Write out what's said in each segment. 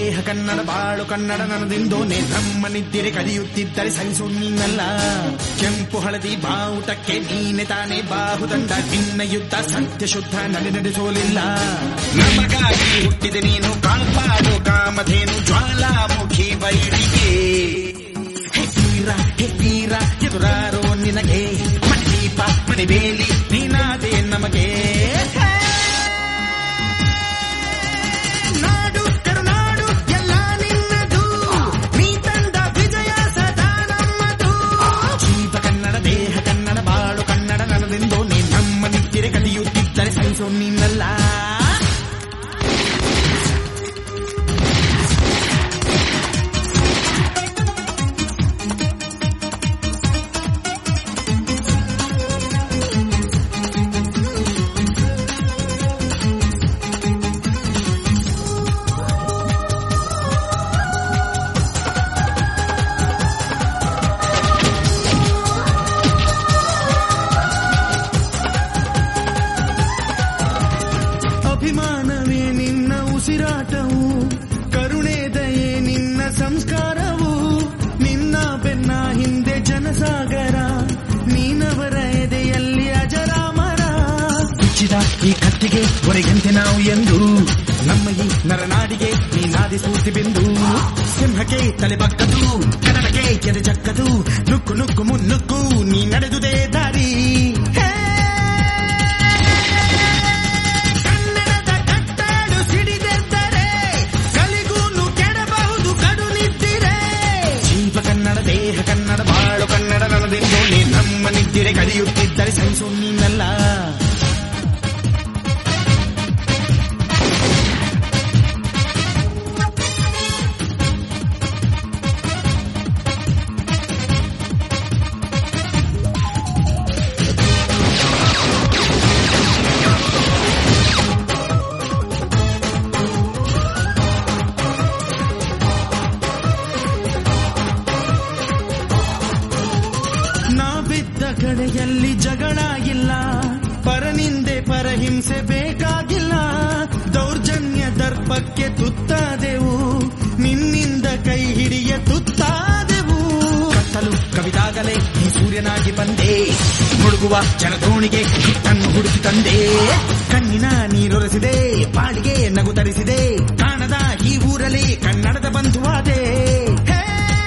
ದೇಹ ಕನ್ನಡ ಬಾಳು ಕನ್ನಡ ನನ್ನದಿಂದೋನೆ ನಮ್ಮ ನಿದ್ದಿರೆ ಕದಿಯುತ್ತಿದ್ದರೆ ಸಹಿಸು ನೀನಲ್ಲ ಕೆಂಪು ಹಳದಿ ಬಾವುಟಕ್ಕೆ ನೀನೆ ತಾನೇ ಬಾಹುದಂಡ ನಿನ್ನ ಯುದ್ಧ ಸತ್ಯ ಶುದ್ಧ ನಡೆ ನಡೆಸೋಲಿಲ್ಲ ನಮಗಾಗಿ ಹುಟ್ಟಿದೆ ನೀನು ಕಾಪಾಡು ಕಾಮಧೇನು ಜ್ವಾಲಾಮುಖಿ ವೈರಿಗೆ ಹೆತ್ತೀರ ಹೆತ್ತೀರ ಎದುರಾರೋ ನಿನಗೆ ಮಣಿದೀಪ ಮಣಿಬೇಲಿ ನೀನಾದೆ ನಮಗೆ ನಾಡು ಕರುನಾಡು ಎಲ್ಲ ನಿನ್ನದು ನೀ ತಂದ ವಿಜಯ ಸದಾ ನಮ್ಮದು ಜೀವ ಕನ್ನಡ ದೇಹ ಕನ್ನಡ ಬಾಳು ಕನ್ನಡ ನನ್ನದೆಂದು ನೀ ನಮ್ಮ ನಿತ್ತಿರೆ ಕದಿಯುತ್ತಿದ್ದರೆ ಸಹಿಸೋ ನೀನಲ್ಲ ಅಭಿಮಾನವೇ ನಿನ್ನ ಉಸಿರಾಟವು ಕರುಣೆ ದಯೆ ನಿನ್ನ ಸಂಸ್ಕಾರವು ನಿನ್ನ ಬೆನ್ನ ಹಿಂದೆ ಜನಸಾಗರ ನೀನವರ ಎದೆಯಲ್ಲಿ ಅಜರಾಮರ ಬಿಚ್ಚಿದ ಈ ಕತ್ತಿಗೆ ಹೊರಗಂತೆ ನಾವು ಎಂದು ನಮ್ಮ ಈ ನರನಾಡಿಗೆ ನೀನಾದಿ ಸ್ಫೂರ್ತಿ ಬಿಂದು ಸಿಂಹಕ್ಕೆ ತಲೆ ಬಕ್ಕದು ಕನ್ನಡಕ್ಕೆ ಎದೆ ಚಕ್ಕದು ನುಕ್ಕು ನುಕ್ಕು ಮುನ್ನುಕ್ಕು ನೀ ನಡೆದುದೇ ದಾರಿ ಹೇ ಕನ್ನಡದ ಕಟ್ಟಾಡು ಸಿಡಿದೆದ್ದರೆ ಕಲಿಗೂನು ಕೆಡಬಹುದು ಕಡು ನಿದ್ದಿರೆ ಜೀವ ಕನ್ನಡ ದೇಹ ಕನ್ನಡ ಬಾಳು ಕನ್ನಡ ನನ್ನದೆಂದೋನೆ ನಮ್ಮ ನಿದ್ದಿರೆ ಕಲಿಯುತ್ತಿದ್ದರೆ ಸಹಿಸು ನೀನಲ್ಲ ನಾ ಬಿದ್ದ ಕಡೆಯಲ್ಲಿ ಜಗಳ ಇಲ್ಲ ಪರನಿಂದೆ ಪರಹಿಂಸೆ ಬೇಕಾಗಿಲ್ಲ ದೌರ್ಜನ್ಯ ದರ್ಪಕ್ಕೆ ತುತ್ತಾದೆವು ನಿನ್ನಿಂದ ಕೈ ಹಿಡಿಯ ತುತ್ತಾದೆವು ಕತ್ತಲು ಕವಿದಾಗಲೇ ಈ ಸೂರ್ಯನಾಗಿ ಬಂದೆ ಮುಳುಗುವ ಜನದೋಣಿಗೆ ಹಿಟ್ಟನ್ನು ಹುಡುಕಿ ತಂದೆ ಕಣ್ಣಿನ ನೀರೊರೆಸಿದೆ ಬಾಳಿಗೆ ನಗು ತರಿಸಿದೆ ಕಾಣದ ಈ ಊರಲ್ಲಿ ಕನ್ನಡದ ಬಂಧುವಾದೆ ಹೇ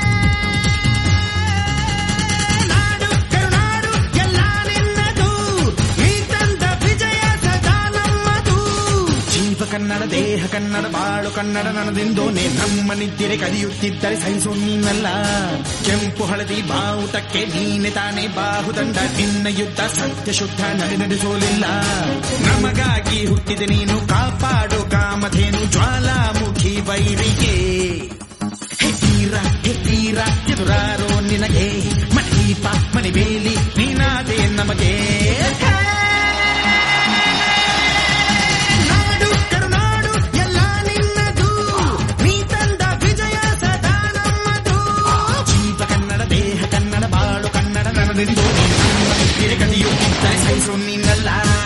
ನಾಡು ಕರುನಾಡು ಎಲ್ಲ ನಿನ್ನದು ನೀ ತಂದ ವಿಜಯ ಸದಾ ನಮ್ಮದು ಜೀವ ಕನ್ನಡ ದೇಹ ಕನ್ನಡ ಬಾಳು ಕನ್ನಡ ನನ್ನದೆಂದೋನೆ ನಮ್ಮ ನಿದ್ದಿರೆ ಕದಿಯುತ್ತಿದ್ದರೆ ಸಹಿಸು ನೀನಲ್ಲ ಕೆಂಪು ಹಳದಿ ಬಾವುಟಕ್ಕೆ ನೀನೆ ತಾನೇ ಬಾಹುದಂಡ ನಿನ್ನ ಯುದ್ಧ ಸತ್ಯ ಶುದ್ಧ ನಡೆ ನಡೆಸೋಲಿಲ್ಲ ನಮಗಾಗಿ ಹುಟ್ಟಿದೆ ನೀನು ಕಾಪಾಡು ಕಾಮಧೇನು ಜ್ವಾಲಾಮುಖಿ ವೈರಿಗೆ ಹೆತ್ತೀರ ಹೆತ್ತೀರ ಎದುರಾರೋ ನಿನಗೆ ಮಣಿದೀಪ ಮಣಿಬೇಲಿ ನೀನಾದೆ ನಮಗೆ ನಾಡು ಕರುನಾಡು ಎಲ್ಲ ನಿನ್ನದು ನೀ ತಂದ ವಿಜಯ ಸದಾ ನಮ್ಮದು ಜೀವ ಕನ್ನಡ ದೇಹ ಕನ್ನಡ ಬಾಳು ಕನ್ನಡ ನನ್ನದೆಂದು ನಮ್ಮ ನಿತ್ತಿರೆ ಕದಿಯುತ್ತಿದ್ದರೆ ಸಹಿಸು ನೀನಲ್ಲ